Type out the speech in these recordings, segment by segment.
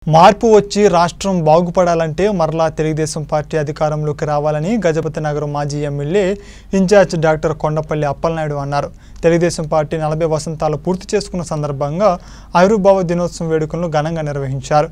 మార్పు వచ్చి రాష్ట్రం బాగుపడాలంటే మరలా తెలుగుదేశం పార్టీ అధికారంలోకి రావాలని గజపతి నగరం మాజీ MLA incharge doctor Kondapalli Appalanaidu అన్నారు తెలుగుదేశం పార్టీ నలభై వసంతాలు పూర్తి చేసుకున్న సందర్భంగా ఆవిర్భావ దినోత్సవం వేడుకలను ఘనంగా నిర్వహించారు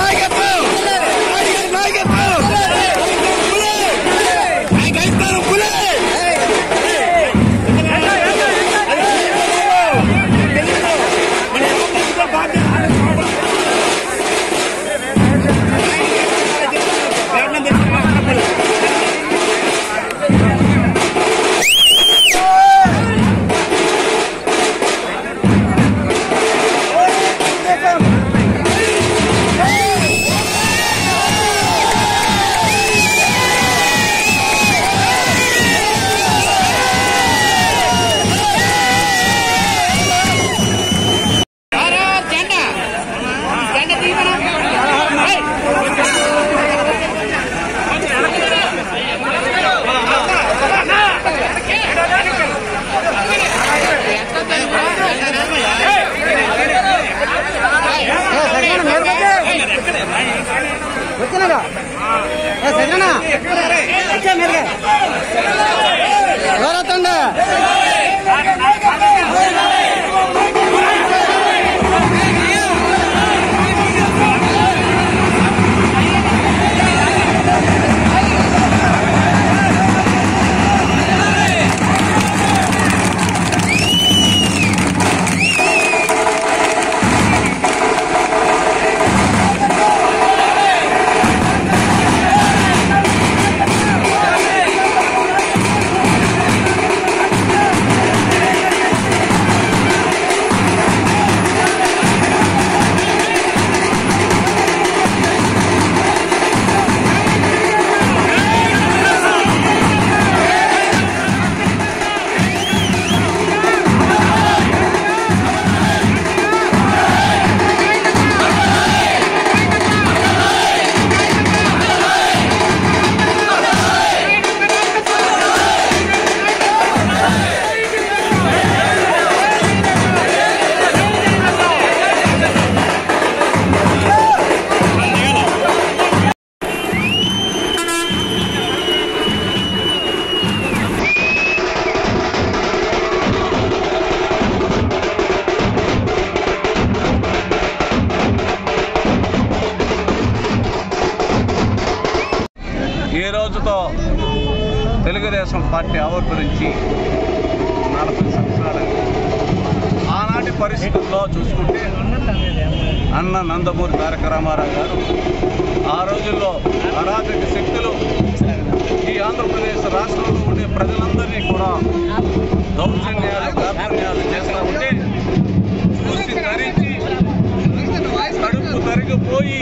జెండా జెండా తీయమన్నా వచ్చినాగా సరేనా వచ్చా మీరుగా ఎవరవుతుండే ఈ రోజుతో తెలుగుదేశం పార్టీ ఆవిర్భవించి నలభై సంవత్సరాలైంది ఆనాటి పరిస్థితుల్లో చూసుకుంటే అన్న నందమూరి తారక రామారావు గారు ఆ రోజుల్లో అరాజక శక్తులు ఈ ఆంధ్రప్రదేశ్ రాష్ట్రంలో ఉండే ప్రజలందరినీ కూడా దౌర్జన్యాలు దార్జన్యాలు చేస్తూ ఉంటే చూసి ధరించి కడుపు తరిగిపోయి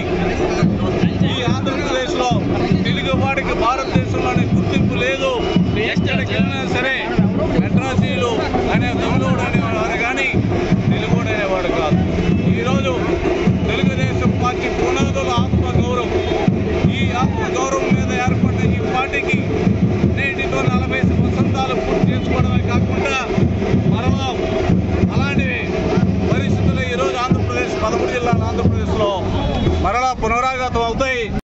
ఈ ఆంధ్రప్రదేశ్లో తెలుగువాడికి భారతదేశంలోని గుర్తింపు లేదు ఎక్కడికి వెళ్ళినా సరే మెడ్రాసీలు అనే తమిళోడు అనేవాడు కానీ తెలుగుడు అనేవాడు కాదు ఈరోజు తెలుగుదేశం పార్టీ పునాదుల ఆత్మ గౌరవం ఈ ఆత్మ గౌరవం మీద ఏర్పడ్డ ఈ పార్టీకి నేటితో నలభై వసంతాలు పూర్తి చేసుకోవడమే కాకుండా